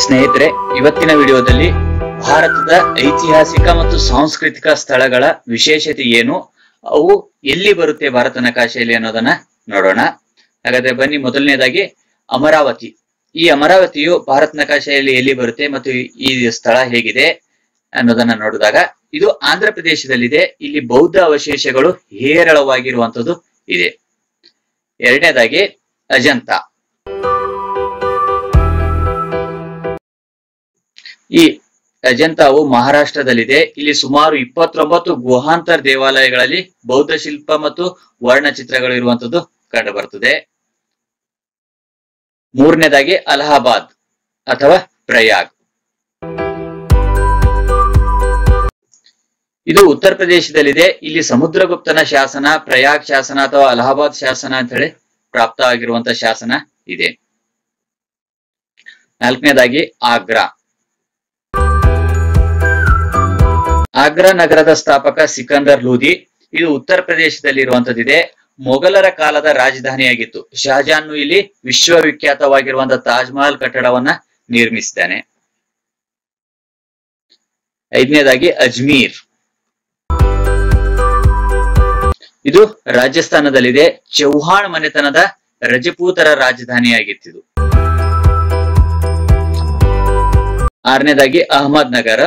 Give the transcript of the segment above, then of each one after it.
ಸ್ನೇಹಿತರೆ ಇವತ್ತಿನ ವಿಡಿಯೋದಲ್ಲಿ ಭಾರತದ ಐತಿಹಾಸಿಕ ಮತ್ತು ಸಾಂಸ್ಕೃತಿಕ ಸ್ಥಳಗಳ ವಿಶೇಷತೆ ಏನು ಅವು ಎಲ್ಲಿ ಬರುತ್ತೆ ಭಾರತ ನಕಾಶೆಯಲ್ಲಿ ಅನ್ನೋದನ್ನ ನೋಡೋಣ ಹಾಗಾದ್ರೆ ಬನ್ನಿ ಮೊದಲನೇದಾಗಿ ಅಮರಾವತಿ ಈ ಅಮರಾವತಿಯು ಭಾರತ ನಕಾಶೆಯಲ್ಲಿ ಎಲ್ಲಿ ಬರುತ್ತೆ ಮತ್ತು ಈ ಸ್ಥಳ ಹೇಗಿದೆ ಅನ್ನೋದನ್ನ ನೋಡಿದಾಗ ಇದು ಆಂಧ್ರ ಪ್ರದೇಶದಲ್ಲಿದೆ ಇಲ್ಲಿ ಬೌದ್ಧ ಅವಶೇಷಗಳು ಹೇರಳವಾಗಿರುವಂತದ್ದು ಇದೆ ಎರಡನೇದಾಗಿ ಅಜಂತ ಈ ಅಜಂತಾವು ಮಹಾರಾಷ್ಟ್ರದಲ್ಲಿದೆ ಇಲ್ಲಿ ಸುಮಾರು ಇಪ್ಪತ್ತೊಂಬತ್ತು ಗುಹಾಂತರ್ ದೇವಾಲಯಗಳಲ್ಲಿ ಬೌದ್ಧ ಶಿಲ್ಪ ಮತ್ತು ವರ್ಣಚಿತ್ರಗಳು ಇರುವಂತದ್ದು ಕಂಡು ಬರ್ತದೆ ಮೂರನೇದಾಗಿ ಅಲಹಾಬಾದ್ ಅಥವಾ ಪ್ರಯಾಗ್ ಇದು ಉತ್ತರ ಪ್ರದೇಶದಲ್ಲಿದೆ ಇಲ್ಲಿ ಸಮುದ್ರಗುಪ್ತನ ಶಾಸನ ಪ್ರಯಾಗ್ ಶಾಸನ ಅಥವಾ ಅಲಹಾಬಾದ್ ಶಾಸನ ಅಂತ ಹೇಳಿ ಪ್ರಾಪ್ತ ಆಗಿರುವಂತ ಶಾಸನ ಇದೆ ನಾಲ್ಕನೇದಾಗಿ ಆಗ್ರಾ ಆಗ್ರಾ ನಗರದ ಸ್ಥಾಪಕ ಸಿಕಂದರ್ ಲೂದಿ ಇದು ಉತ್ತರ ಪ್ರದೇಶದಲ್ಲಿ ಇರುವಂತದ್ದಿದೆ ಮೊಘಲರ ಕಾಲದ ರಾಜಧಾನಿಯಾಗಿತ್ತು ಶಹಜಾನ್ ಇಲ್ಲಿ ವಿಶ್ವವಿಖ್ಯಾತವಾಗಿರುವಂತಹ ತಾಜ್ ಮಹಲ್ ಕಟ್ಟಡವನ್ನ ನಿರ್ಮಿಸಿದ್ದಾನೆ ಐದನೇದಾಗಿ ಅಜ್ಮೀರ್ ಇದು ರಾಜಸ್ಥಾನದಲ್ಲಿದೆ ಚೌಹಾಣ್ ಮನೆತನದ ರಜಪೂತರ ರಾಜಧಾನಿಯಾಗಿತ್ತಿದು ಆರನೇದಾಗಿ ಅಹಮದ್ ನಗರ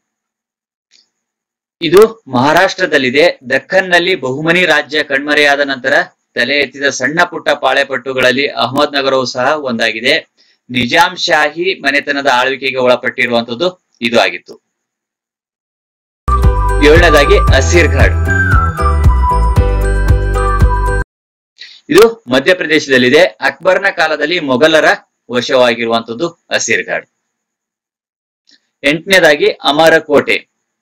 ಇದು ಮಹಾರಾಷ್ಟ್ರದಲ್ಲಿದೆ ದಕ್ಕನ್ನಲ್ಲಿ ಬಹುಮನಿ ರಾಜ್ಯ ಕಣ್ಮರೆಯಾದ ನಂತರ ತಲೆ ಎತ್ತಿದ ಸಣ್ಣ ಪುಟ್ಟ ಪಾಳೆಪಟ್ಟುಗಳಲ್ಲಿ ಅಹಮದ್ ನಗರವು ಸಹ ಒಂದಾಗಿದೆ ನಿಜಾಂ ಶಾಹಿ ಮನೆತನದ ಆಳ್ವಿಕೆಗೆ ಒಳಪಟ್ಟಿರುವಂತದ್ದು ಇದು ಆಗಿತ್ತು ಏಳನೇದಾಗಿ ಅಸೀರ್ಘಡ್ ಇದು ಮಧ್ಯಪ್ರದೇಶದಲ್ಲಿದೆ ಅಕ್ಬರ್ನ ಕಾಲದಲ್ಲಿ ಮೊಘಲರ ವಶವಾಗಿರುವಂತದ್ದು ಅಸೀರ್ಘಡ್ ಎಂಟನೇದಾಗಿ ಅಮರಕೋಟೆ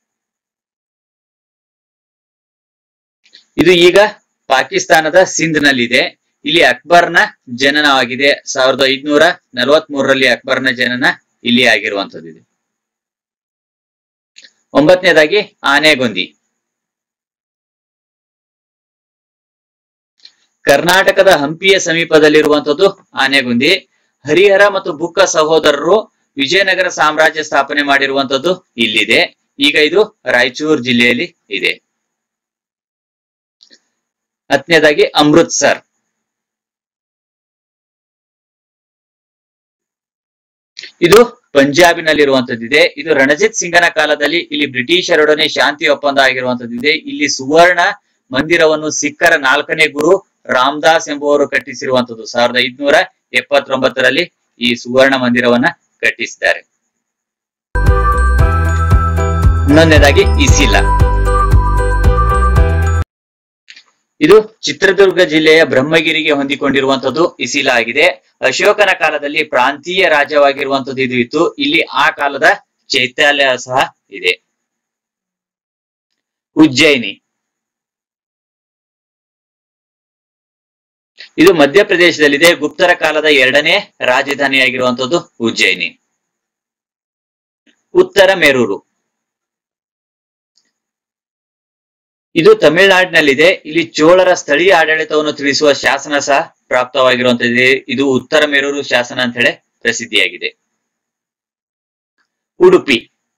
ಇದು ಈಗ ಪಾಕಿಸ್ತಾನದ ಸಿಂಧ್ ನಲ್ಲಿದೆ ಇಲ್ಲಿ ಅಕ್ಬರ್ನ ಜನನವಾಗಿದೆ ಸಾವಿರದ ಐದ್ನೂರ ನಲವತ್ ಮೂರರಲ್ಲಿ ಅಕ್ಬರ್ನ ಜನನ ಇಲ್ಲಿ ಆಗಿರುವಂತದ್ದಿದೆ ಒಂಬತ್ತನೇದಾಗಿ ಆನೆಗೊಂದಿ ಕರ್ನಾಟಕದ ಹಂಪಿಯ ಸಮೀಪದಲ್ಲಿರುವಂತದ್ದು ಆನೆಗುಂದಿ ಹರಿಹರ ಮತ್ತು ಬುಕ್ಕ ಸಹೋದರರು ವಿಜಯನಗರ ಸಾಮ್ರಾಜ್ಯ ಸ್ಥಾಪನೆ ಮಾಡಿರುವಂತದ್ದು ಇಲ್ಲಿದೆ ಈಗ ಇದು ರಾಯಚೂರು ಜಿಲ್ಲೆಯಲ್ಲಿ ಇದೆ ಹತ್ತನೇದಾಗಿ ಅಮೃತ್ಸರ್ ಇದು ಪಂಜಾಬಿನಲ್ಲಿರುವಂತದ್ದಿದೆ ಇದು ರಣಜಿತ್ ಸಿಂಗನ ಕಾಲದಲ್ಲಿ ಇಲ್ಲಿ ಬ್ರಿಟಿಷರೊಡನೆ ಶಾಂತಿ ಒಪ್ಪಂದ ಆಗಿರುವಂತದ್ದಿದೆ ಇಲ್ಲಿ ಸುವರ್ಣ ಮಂದಿರವನ್ನು ಸಿಖ್ಖರ ನಾಲ್ಕನೇ ಗುರು ರಾಮದಾಸ್ ಎಂಬುವರು ಕಟ್ಟಿಸಿರುವಂತದ್ದು ಸಾವಿರದ ಐದ್ನೂರ ಎಪ್ಪತ್ತೊಂಬತ್ತರಲ್ಲಿ ಈ ಸುವರ್ಣ ಮಂದಿರವನ್ನ ಕಟ್ಟಿಸಿದ್ದಾರೆ ಹನ್ನೊಂದನೇದಾಗಿ ಇಸಿಲ ಇದು ಚಿತ್ರದುರ್ಗ ಜಿಲ್ಲೆಯ ಬ್ರಹ್ಮಗಿರಿಗೆ ಹೊಂದಿಕೊಂಡಿರುವಂತದ್ದು ಇಸಿಲ ಆಗಿದೆ ಅಶೋಕನ ಕಾಲದಲ್ಲಿ ಪ್ರಾಂತೀಯ ರಾಜ್ಯವಾಗಿರುವಂತದ್ದು ಇದು ಇತ್ತು ಇಲ್ಲಿ ಆ ಕಾಲದ ಚೈತ್ಯಾಲಯ ಸಹ ಇದೆ ಉಜ್ಜಯಿನಿ ಇದು ಮಧ್ಯಪ್ರದೇಶದಲ್ಲಿದೆ ಗುಪ್ತರ ಕಾಲದ ಎರಡನೇ ರಾಜಧಾನಿಯಾಗಿರುವಂತದ್ದು ಉಜ್ಜಯಿನಿ ಉತ್ತರ ಮೇರೂರು ಇದು ತಮಿಳುನಾಡಿನಲ್ಲಿದೆ ಇಲ್ಲಿ ಚೋಳರ ಸ್ಥಳೀಯ ಆಡಳಿತವನ್ನು ತಿಳಿಸುವ ಶಾಸನ ಸಹ ಪ್ರಾಪ್ತವಾಗಿರುವಂತದ್ದಿದೆ ಇದು ಉತ್ತರ ಮೇರೂರು ಶಾಸನ ಅಂತ ಹೇಳಿ ಪ್ರಸಿದ್ಧಿಯಾಗಿದೆ ಉಡುಪಿ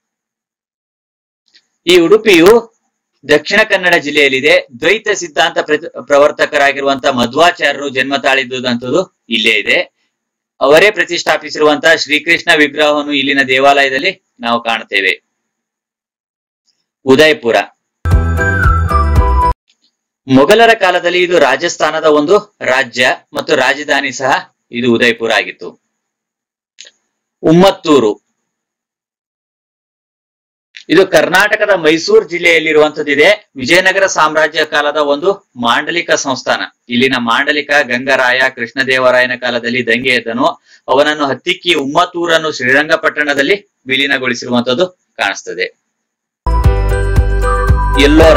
ಈ ಉಡುಪಿಯು ದಕ್ಷಿಣ ಕನ್ನಡ ಜಿಲ್ಲೆಯಲ್ಲಿದೆ ದ್ವೈತ ಸಿದ್ಧಾಂತ ಪ್ರವರ್ತಕರಾಗಿರುವಂತಹ ಮಧ್ವಾಚಾರ್ಯರು ಜನ್ಮ ತಾಳಿದ್ದುದಂತದ್ದು ಇಲ್ಲೇ ಇದೆ ಅವರೇ ಪ್ರತಿಷ್ಠಾಪಿಸಿರುವಂತಹ ಶ್ರೀಕೃಷ್ಣ ವಿಗ್ರಹವನ್ನು ಇಲ್ಲಿನ ದೇವಾಲಯದಲ್ಲಿ ನಾವು ಕಾಣುತ್ತೇವೆ ಉದಯಪುರ ಮೊಘಲರ ಕಾಲದಲ್ಲಿ ಇದು ರಾಜಸ್ಥಾನದ ಒಂದು ರಾಜ್ಯ ಮತ್ತು ರಾಜಧಾನಿ ಸಹ ಇದು ಉದಯಪುರ ಆಗಿತ್ತು ಉಮ್ಮತ್ತೂರು ಇದು ಕರ್ನಾಟಕದ ಮೈಸೂರು ಜಿಲ್ಲೆಯಲ್ಲಿರುವಂತದ್ದಿದೆ ವಿಜಯನಗರ ಸಾಮ್ರಾಜ್ಯ ಕಾಲದ ಒಂದು ಮಾಂಡಲಿಕ ಸಂಸ್ಥಾನ ಇಲ್ಲಿನ ಮಾಂಡಲಿಕ ಗಂಗರಾಯ ಕೃಷ್ಣದೇವರಾಯನ ಕಾಲದಲ್ಲಿ ದಂಗೆ ಎದ್ದನು ಅವನನ್ನು ಹತ್ತಿಕ್ಕಿ ಉಮ್ಮತ್ತೂರನ್ನು ಶ್ರೀರಂಗಪಟ್ಟಣದಲ್ಲಿ ವಿಲೀನಗೊಳಿಸಿರುವಂತದ್ದು ಕಾಣಿಸ್ತದೆ ಎಲ್ಲೋರ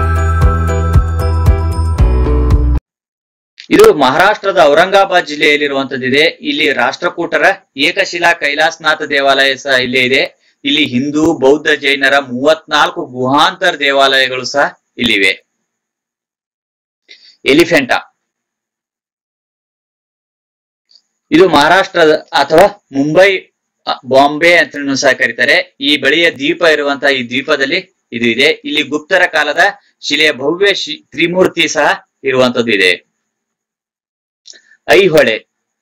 ಇದು ಮಹಾರಾಷ್ಟ್ರದ ಔರಂಗಾಬಾದ್ ಜಿಲ್ಲೆಯಲ್ಲಿರುವಂತದ್ದಿದೆ ಇಲ್ಲಿ ರಾಷ್ಟ್ರಕೂಟರ ಏಕಶಿಲಾ ಕೈಲಾಸನಾಥ ದೇವಾಲಯ ಸಹ ಇಲ್ಲೇ ಇದೆ ಇಲ್ಲಿ ಹಿಂದೂ ಬೌದ್ಧ ಜೈನರ ಮೂವತ್ನಾಲ್ಕು ಗುಹಾಂತರ ದೇವಾಲಯಗಳು ಸಹ ಇಲ್ಲಿವೆ ಎಲಿಫೆಂಟಾ ಇದು ಮಹಾರಾಷ್ಟ್ರದ ಅಥವಾ ಮುಂಬೈ ಅ, ಬಾಂಬೆ ಅಂತ ಸಹ ಕರೀತಾರೆ ಈ ಬಳಿಯ ದ್ವೀಪ ಇರುವಂತಹ ಈ ದ್ವೀಪದಲ್ಲಿ ಇದು ಇದೆ ಇಲ್ಲಿ ಗುಪ್ತರ ಕಾಲದ ಶಿಲೆಯ ಭವ್ಯ ಶಿ- ತ್ರಿಮೂರ್ತಿ ಸಹ ಇರುವಂತದ್ದು ಇದೆ ಐಹೊಳೆ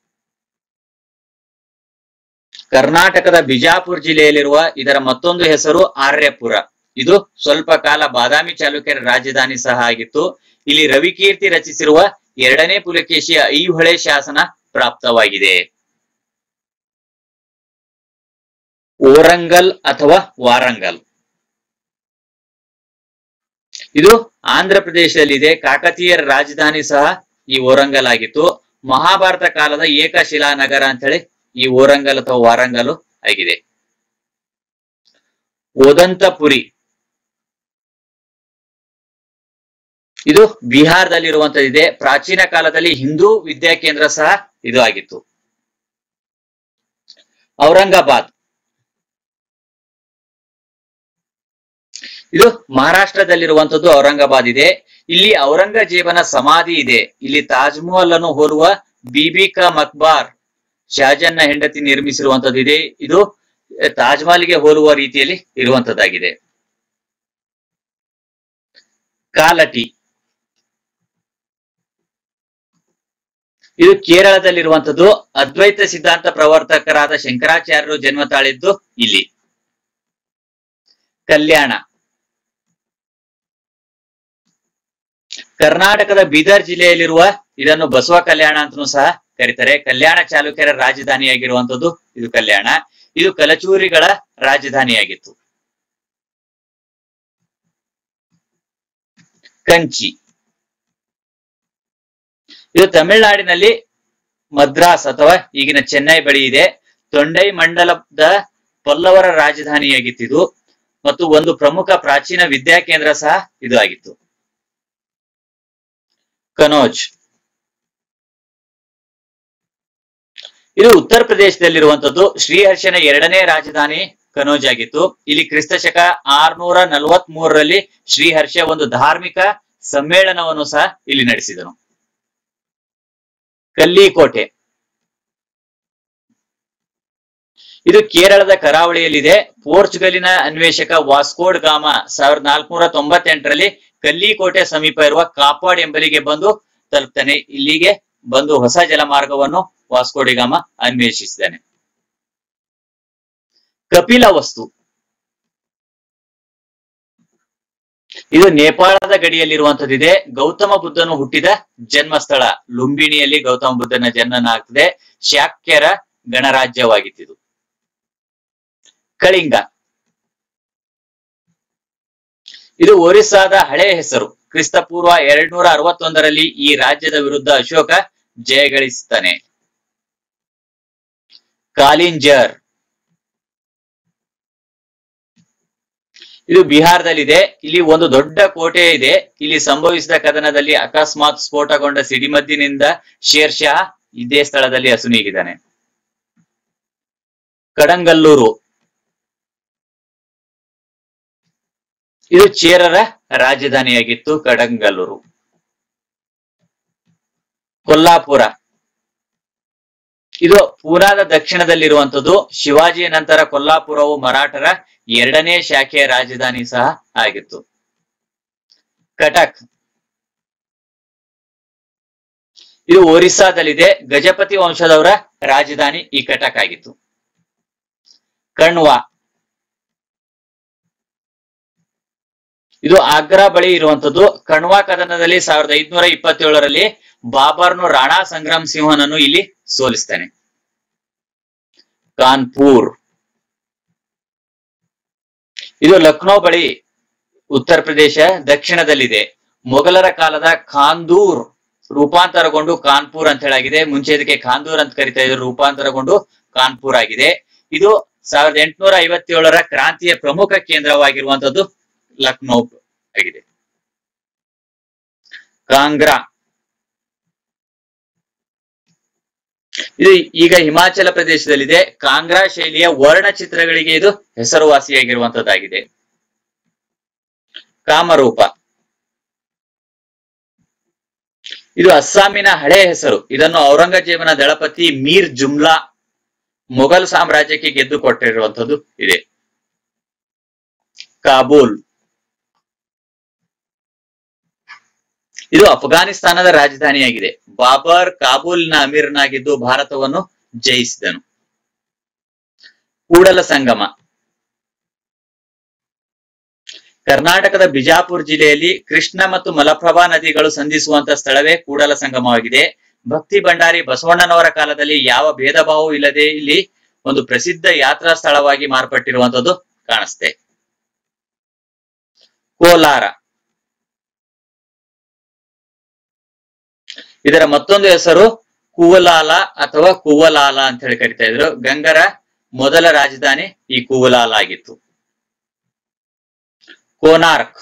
ಕರ್ನಾಟಕದ ಬಿಜಾಪುರ ಜಿಲ್ಲೆಯಲ್ಲಿರುವ ಇದರ ಮತ್ತೊಂದು ಹೆಸರು ಆರ್ಯಪುರ ಇದು ಸ್ವಲ್ಪ ಕಾಲ ಬಾದಾಮಿ ಚಾಲುಕ್ಯರ ರಾಜಧಾನಿ ಸಹ ಆಗಿತ್ತು ಇಲ್ಲಿ ರವಿಕೀರ್ತಿ ರಚಿಸಿರುವ ಎರಡನೇ ಪುಲಕೇಶಿಯ ಐಹೊಳೆ ಶಾಸನ ಪ್ರಾಪ್ತವಾಗಿದೆ ಓರಂಗಲ್ ಅಥವಾ ವಾರಂಗಲ್ ಇದು ಆಂಧ್ರ ಪ್ರದೇಶದಲ್ಲಿದೆ ಕಾಕತೀಯರ ರಾಜಧಾನಿ ಸಹ ಈ ಓರಂಗಲ್ ಆಗಿತ್ತು ಮಹಾಭಾರತ ಕಾಲದ ಏಕಶಿಲಾ ನಗರ ಅಂತ ಹೇಳಿ ಈ ಓರಂಗಲ್ ಅಥವಾ ವಾರಂಗಲ್ ಆಗಿದೆ ಓದಂತಪುರಿ ಇದು ಬಿಹಾರದಲ್ಲಿರುವಂತದ್ದಿದೆ ಪ್ರಾಚೀನ ಕಾಲದಲ್ಲಿ ಹಿಂದೂ ವಿದ್ಯಾಕೇಂದ್ರ ಸಹ ಇದು ಆಗಿತ್ತು ಔರಂಗಾಬಾದ್ ಇದು ಮಹಾರಾಷ್ಟ್ರದಲ್ಲಿರುವಂತದ್ದು ಔರಂಗಾಬಾದ್ ಇದೆ ಇಲ್ಲಿ ಔರಂಗಜೇಬನ ಸಮಾಧಿ ಇದೆ ಇಲ್ಲಿ ತಾಜ್ ಮಹಲ್ ಅನ್ನು ಹೋಲುವ ಬೀಬಿ ಕಾ ಮಕ್ಬಾರ್ ಶಹಜನ್ನ ಹೆಂಡತಿ ನಿರ್ಮಿಸಿರುವಂತದ್ದು ಇದೆ ಇದು ತಾಜ್ ಮಹಲ್ಗೆ ಹೋಲುವ ರೀತಿಯಲ್ಲಿ ಇರುವಂತದ್ದಾಗಿದೆ ಕಾಲಟಿ ಇದು ಕೇರಳದಲ್ಲಿರುವಂತದ್ದು ಅದ್ವೈತ ಸಿದ್ಧಾಂತ ಪ್ರವರ್ತಕರಾದ ಶಂಕರಾಚಾರ್ಯರು ಜನ್ಮ ತಾಳಿದ್ದು ಇಲ್ಲಿ ಕಲ್ಯಾಣ ಕರ್ನಾಟಕದ ಬೀದರ್ ಜಿಲ್ಲೆಯಲ್ಲಿರುವ ಇದನ್ನು ಬಸವ ಕಲ್ಯಾಣ ಅಂತಲೂ ಸಹ ಕರೀತಾರೆ ಕಲ್ಯಾಣ ಚಾಲುಕ್ಯರ ರಾಜಧಾನಿಯಾಗಿರುವಂತದ್ದು ಇದು ಕಲ್ಯಾಣ ಇದು ಕಲಚೂರಿಗಳ ರಾಜಧಾನಿಯಾಗಿತ್ತು ಕಂಚಿ ಇದು ತಮಿಳುನಾಡಿನಲ್ಲಿ ಮದ್ರಾಸ್ ಅಥವಾ ಈಗಿನ ಚೆನ್ನೈ ಬಳಿ ಇದೆ ತೊಂಡೈ ಮಂಡಲದ ಪಲ್ಲವರ ರಾಜಧಾನಿಯಾಗಿತ್ತಿದು ಮತ್ತು ಒಂದು ಪ್ರಮುಖ ಪ್ರಾಚೀನ ವಿದ್ಯಾಕೇಂದ್ರ ಸಹ ಇದು ಆಗಿತ್ತು ಕನೋಜ್ ಇದು ಉತ್ತರ ಪ್ರದೇಶದಲ್ಲಿರುವಂತದ್ದು ಶ್ರೀಹರ್ಷನ ಎರಡನೇ ರಾಜಧಾನಿ ಕನೋಜ್ ಆಗಿತ್ತು ಇಲ್ಲಿ ಕ್ರಿಸ್ತ ಶಕ ಆರ್ನೂರ ನಲವತ್ತ್ ಮೂರರಲ್ಲಿ ಶ್ರೀಹರ್ಷ ಒಂದು ಧಾರ್ಮಿಕ ಸಮ್ಮೇಳನವನ್ನು ಸಹ ಇಲ್ಲಿ ನಡೆಸಿದನು ಕಲ್ಲಿಕೋಟೆ ಇದು ಕೇರಳದ ಕರಾವಳಿಯಲ್ಲಿದೆ ಪೋರ್ಚುಗಲಿನ ಅನ್ವೇಷಕ ವಾಸ್ಕೋಡ್ ಗಾಮ ಸಾವಿರದ ನಾಲ್ಕುನೂರ ತೊಂಬತ್ತೆಂಟರಲ್ಲಿ ಕಲ್ಲಿಕೋಟೆ ಸಮೀಪ ಇರುವ ಕಾಪಾಡ್ ಎಂಬಲಿಗೆ ಬಂದು ತಲುಪ್ತಾನೆ ಇಲ್ಲಿಗೆ ಬಂದು ಹೊಸ ಜಲಮಾರ್ಗವನ್ನು ವಾಸ್ಕೋಡಿಗಾಮ ಅನ್ವೇಷಿಸಿದ್ದಾನೆ ಕಪಿಲ ವಸ್ತು ಇದು ನೇಪಾಳದ ಗಡಿಯಲ್ಲಿರುವಂತದ್ದಿದೆ ಗೌತಮ ಬುದ್ಧನು ಹುಟ್ಟಿದ ಜನ್ಮಸ್ಥಳ ಲುಂಬಿಣಿಯಲ್ಲಿ ಗೌತಮ ಬುದ್ಧನ ಜನನ ಆಗ್ತದೆ ಶಾಕ್ಯರ ಗಣರಾಜ್ಯವಾಗಿತ್ತಿದು ಕಳಿಂಗ ಇದು ಒರಿಸ್ಸಾದ ಹಳೆಯ ಹೆಸರು ಕ್ರಿಸ್ತಪೂರ್ವ ಎರಡ್ನೂರ ಅರವತ್ತೊಂದರಲ್ಲಿ ಈ ರಾಜ್ಯದ ವಿರುದ್ಧ ಅಶೋಕ ಜಯಗಳಿಸುತ್ತಾನೆ ಕಾಲಿಂಜರ್ ಇದು ಬಿಹಾರದಲ್ಲಿದೆ ಇಲ್ಲಿ ಒಂದು ದೊಡ್ಡ ಕೋಟೆ ಇದೆ ಇಲ್ಲಿ ಸಂಭವಿಸಿದ ಕದನದಲ್ಲಿ ಅಕಸ್ಮಾತ್ ಸ್ಫೋಟಗೊಂಡ ಸಿಡಿಮದ್ದಿನಿಂದ ಶೇರ್ ಶಾ ಇದೇ ಸ್ಥಳದಲ್ಲಿ ಅಸುನೀಗಿದ್ದಾನೆ ಕಡಂಗಲ್ಲೂರು ಇದು ಚೇರರ ರಾಜಧಾನಿಯಾಗಿತ್ತು ಕಡಂಗಲ್ಲೂರು ಕೊಲ್ಲಾಪುರ ಇದು ಪೂನಾದ ದಕ್ಷಿಣದಲ್ಲಿರುವಂತದ್ದು ಶಿವಾಜಿಯ ನಂತರ ಕೊಲ್ಲಾಪುರವು ಮರಾಠರ ಎರಡನೇ ಶಾಖೆಯ ರಾಜಧಾನಿ ಸಹ ಆಗಿತ್ತು ಕಟಕ್ ಇದು ಒರಿಸ್ಸಾದಲ್ಲಿದೆ ಗಜಪತಿ ವಂಶದವರ ರಾಜಧಾನಿ ಈ ಕಟಕ್ ಆಗಿತ್ತು ಕಣ್ವಾ ಇದು ಆಗ್ರಾ ಬಳಿ ಇರುವಂತದ್ದು ಕಣ್ವಾ ಕದನದಲ್ಲಿ ಸಾವಿರದ ಐದ್ನೂರ ಇಪ್ಪತ್ತೇಳರಲ್ಲಿ ಬಾಬರ್ನು ರಾಣಾ ಸಂಗ್ರಾಮ್ ಸಿಂಹನನ್ನು ಇಲ್ಲಿ ಸೋಲಿಸ್ತಾನೆ ಕಾನ್ಪುರ್ ಇದು ಲಕ್ನೋ ಬಳಿ ಉತ್ತರ ಪ್ರದೇಶ ದಕ್ಷಿಣದಲ್ಲಿದೆ ಮೊಘಲರ ಕಾಲದ ಖಾಂದೂರ್ ರೂಪಾಂತರಗೊಂಡು ಕಾನ್ಪುರ್ ಅಂತ ಹೇಳಾಗಿದೆ ಮುಂಚೆ ಇದಕ್ಕೆ ಖಾಂದೂರ್ ಅಂತ ಕರಿತಾ ಇದ್ರು ರೂಪಾಂತರಗೊಂಡು ಕಾನ್ಪುರ್ ಆಗಿದೆ ಇದು ಸಾವಿರದ ಎಂಟುನೂರ ಐವತ್ತೇಳರ ಕ್ರಾಂತಿಯ ಪ್ರಮುಖ ಕೇಂದ್ರವಾಗಿರುವಂತದ್ದು ಲಕ್ನೋ ಆಗಿದೆ ಕಾಂಗ್ರಾ ಇದು ಈಗ ಹಿಮಾಚಲ ಪ್ರದೇಶದಲ್ಲಿದೆ ಕಾಂಗ್ರಾ ಶೈಲಿಯ ವರ್ಣಚಿತ್ರಗಳಿಗೆ ಇದು ಹೆಸರುವಾಸಿಯಾಗಿರುವಂತದ್ದಾಗಿದೆ ಕಾಮರೂಪ ಇದು ಅಸ್ಸಾಮಿನ ಹಳೆ ಹೆಸರು ಇದನ್ನು ಔರಂಗಜೇಬನ ದಳಪತಿ ಮೀರ್ ಜುಮ್ಲಾ ಮೊಘಲ್ ಸಾಮ್ರಾಜ್ಯಕ್ಕೆ ಗೆದ್ದು ಕೊಟ್ಟಿರುವಂತದ್ದು ಇದೆ ಕಾಬೂಲ್ ಇದು ಅಫ್ಘಾನಿಸ್ತಾನದ ರಾಜಧಾನಿಯಾಗಿದೆ ಬಾಬರ್ ಕಾಬೂಲ್ನ ಅಮೀರ್ನಾಗಿದ್ದು ಭಾರತವನ್ನು ಜಯಿಸಿದನು ಕೂಡಲ ಸಂಗಮ ಕರ್ನಾಟಕದ ಬಿಜಾಪುರ ಜಿಲ್ಲೆಯಲ್ಲಿ ಕೃಷ್ಣ ಮತ್ತು ಮಲಪ್ರಭಾ ನದಿಗಳು ಸಂಧಿಸುವಂತ ಸ್ಥಳವೇ ಕೂಡಲ ಸಂಗಮವಾಗಿದೆ ಭಕ್ತಿ ಭಂಡಾರಿ ಬಸವಣ್ಣನವರ ಕಾಲದಲ್ಲಿ ಯಾವ ಭೇದ ಭಾವವೂ ಇಲ್ಲದೆ ಇಲ್ಲಿ ಒಂದು ಪ್ರಸಿದ್ಧ ಯಾತ್ರಾ ಸ್ಥಳವಾಗಿ ಮಾರ್ಪಟ್ಟಿರುವಂತದ್ದು ಕಾಣಿಸ್ತೆ ಕೋಲಾರ ಇದರ ಮತ್ತೊಂದು ಹೆಸರು ಕುವಲಾಲ ಅಥವಾ ಕುವಲಾಲ ಅಂತ ಹೇಳಿ ಕರಿತಾ ಇದ್ರು ಗಂಗರ ಮೊದಲ ರಾಜಧಾನಿ ಈ ಕುವಲಾಲ ಆಗಿತ್ತು ಕೋನಾರ್ಕ್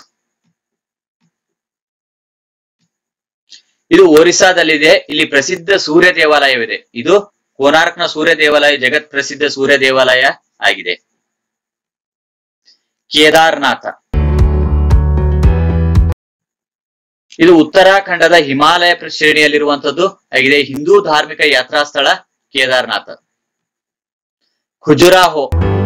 ಇದು ಒರಿಸ್ಸಾದಲ್ಲಿದೆ ಇಲ್ಲಿ ಪ್ರಸಿದ್ಧ ಸೂರ್ಯ ದೇವಾಲಯವಿದೆ ಇದು ಕೋನಾರ್ಕ್ನ ಸೂರ್ಯ ದೇವಾಲಯ ಜಗತ್ ಪ್ರಸಿದ್ಧ ಸೂರ್ಯ ದೇವಾಲಯ ಆಗಿದೆ ಕೇದಾರ್ನಾಥ ಇದು ಉತ್ತರಾಖಂಡದ ಹಿಮಾಲಯ ಶ್ರೇಣಿಯಲ್ಲಿರುವಂತದ್ದು ಆಗಿದೆ ಹಿಂದೂ ಧಾರ್ಮಿಕ ಯಾತ್ರಾ ಸ್ಥಳ ಕೇದಾರ್ನಾಥ ಖುಜುರಾಹೋ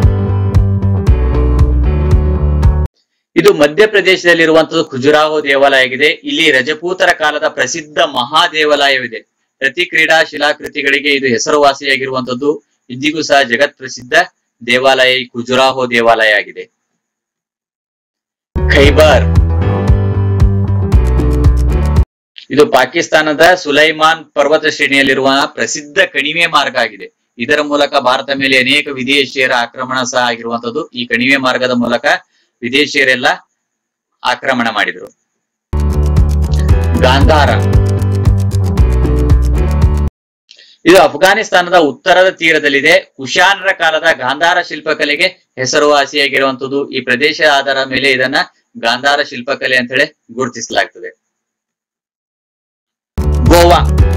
ಇದು ಮಧ್ಯಪ್ರದೇಶದಲ್ಲಿರುವಂತದ್ದು ಖುಜುರಾಹೋ ದೇವಾಲಯ ಆಗಿದೆ ಇಲ್ಲಿ ರಜಪೂತರ ಕಾಲದ ಪ್ರಸಿದ್ಧ ಮಹಾ ದೇವಾಲಯವಿದೆ ಪ್ರತಿ ಕ್ರೀಡಾ ಶಿಲಾಕೃತಿಗಳಿಗೆ ಇದು ಹೆಸರುವಾಸಿಯಾಗಿರುವಂತದ್ದು ಇಂದಿಗೂ ಸಹ ಜಗತ್ ಪ್ರಸಿದ್ಧ ದೇವಾಲಯ ಈ ಖುಜುರಾಹೋ ದೇವಾಲಯ ಆಗಿದೆ ಖೈಬರ್ ಇದು ಪಾಕಿಸ್ತಾನದ ಸುಲೈಮಾನ್ ಪರ್ವತ ಶ್ರೇಣಿಯಲ್ಲಿರುವ ಪ್ರಸಿದ್ಧ ಕಣಿವೆ ಮಾರ್ಗ ಆಗಿದೆ ಇದರ ಮೂಲಕ ಭಾರತ ಮೇಲೆ ಅನೇಕ ವಿದೇಶಿಯರ ಆಕ್ರಮಣ ಸಹ ಆಗಿರುವಂತದ್ದು ಈ ಕಣಿವೆ ಮಾರ್ಗದ ಮೂಲಕ ವಿದೇಶಿಯರೆಲ್ಲ ಆಕ್ರಮಣ ಮಾಡಿದರು ಗಾಂಧಾರ ಇದು ಅಫ್ಘಾನಿಸ್ತಾನದ ಉತ್ತರದ ತೀರದಲ್ಲಿದೆ ಕುಶಾನರ ಕಾಲದ ಗಾಂಧಾರ ಶಿಲ್ಪಕಲೆಗೆ ಹೆಸರುವಾಸಿಯಾಗಿರುವಂತದ್ದು ಈ ಪ್ರದೇಶ ಆಧಾರ ಮೇಲೆ ಇದನ್ನ ಗಾಂಧಾರ ಶಿಲ್ಪಕಲೆ ಅಂತ ಹೇಳಿ ಗುರುತಿಸಲಾಗ್ತದೆ ಗೋವಾ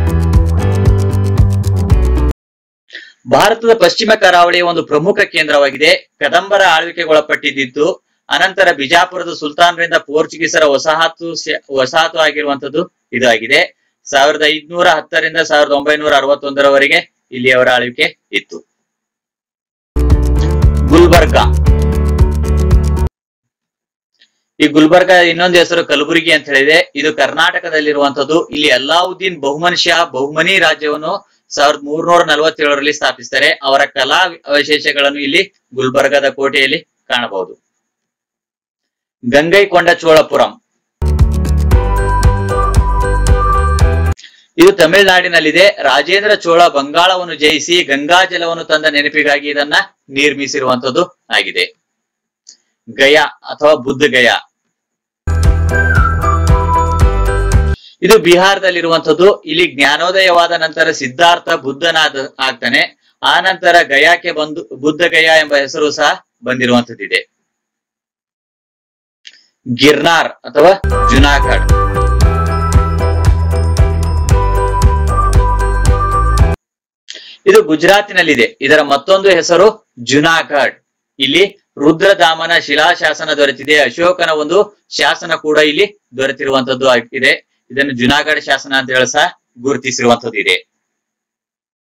ಭಾರತದ ಪಶ್ಚಿಮ ಕರಾವಳಿಯ ಒಂದು ಪ್ರಮುಖ ಕೇಂದ್ರವಾಗಿದೆ ಕದಂಬರ ಆಳ್ವಿಕೆಗೊಳಪಟ್ಟಿದ್ದು ಅನಂತರ ಬಿಜಾಪುರದ ಸುಲ್ತಾನರಿಂದ ಪೋರ್ಚುಗೀಸರ ವಸಾಹತು ವಸಾಹತು ಆಗಿರುವಂತದ್ದು ಇದಾಗಿದೆ ಸಾವಿರದ ಐದ್ನೂರ ಹತ್ತರಿಂದ ಸಾವಿರದ ಒಂಬೈನೂರ ಅರವತ್ತೊಂದರವರೆಗೆ ಇಲ್ಲಿ ಅವರ ಆಳ್ವಿಕೆ ಇತ್ತು ಗುಲ್ಬರ್ಗಾ ಈ ಗುಲ್ಬರ್ಗ ಇನ್ನೊಂದು ಹೆಸರು ಕಲಬುರಗಿ ಅಂತ ಹೇಳಿದೆ ಇದು ಕರ್ನಾಟಕದಲ್ಲಿರುವಂತದ್ದು ಇಲ್ಲಿ ಅಲ್ಲಾವುದ್ದೀನ್ ಬಹುಮನ್ ಶಾ ಬಹುಮನಿ ರಾಜ್ಯವನ್ನು ಸಾವಿರದ ಮೂರ್ನೂರ ನಲವತ್ತೇಳರಲ್ಲಿ ಸ್ಥಾಪಿಸ್ತಾರೆ ಅವರ ಕಲಾ ಅವಶೇಷಗಳನ್ನು ಇಲ್ಲಿ ಗುಲ್ಬರ್ಗದ ಕೋಟೆಯಲ್ಲಿ ಕಾಣಬಹುದು ಗಂಗೈಕೊಂಡ ಚೋಳಪುರಂ ಇದು ತಮಿಳುನಾಡಿನಲ್ಲಿದೆ ರಾಜೇಂದ್ರ ಚೋಳ ಬಂಗಾಳವನ್ನು ಜಯಿಸಿ ಗಂಗಾ ಜಲವನ್ನು ತಂದ ನೆನಪಿಗಾಗಿ ಇದನ್ನ ನಿರ್ಮಿಸಿರುವಂತದ್ದು ಆಗಿದೆ ಗಯಾ ಅಥವಾ ಬುದ್ಧ ಗಯಾ ಇದು ಬಿಹಾರದಲ್ಲಿರುವಂತದ್ದು ಇಲ್ಲಿ ಜ್ಞಾನೋದಯವಾದ ನಂತರ ಸಿದ್ಧಾರ್ಥ ಬುದ್ಧನಾದ ಆಗ್ತಾನೆ ಆ ನಂತರ ಗಯಾಕ್ಕೆ ಬಂದು ಬುದ್ಧ ಗಯಾ ಎಂಬ ಹೆಸರು ಸಹ ಬಂದಿರುವಂತದ್ದಿದೆ ಗಿರ್ನಾರ್ ಅಥವಾ ಜುನಾಗಢ್ ಇದು ಗುಜರಾತಿನಲ್ಲಿದೆ ಇದರ ಮತ್ತೊಂದು ಹೆಸರು ಜುನಾಗಢ್ ಇಲ್ಲಿ ರುದ್ರಧಾಮನ ಶಿಲಾಶಾಸನ ದೊರೆತಿದೆ ಅಶೋಕನ ಒಂದು ಶಾಸನ ಕೂಡ ಇಲ್ಲಿ ದೊರೆತಿರುವಂತದ್ದು ಆಗಿದೆ ಇದನ್ನು ಜುನಾಗಢ ಶಾಸನ ಅಂತ ಹೇಳಿ ಸಹ ಗುರುತಿಸಿರುವಂತದ್ದು ಇದೆ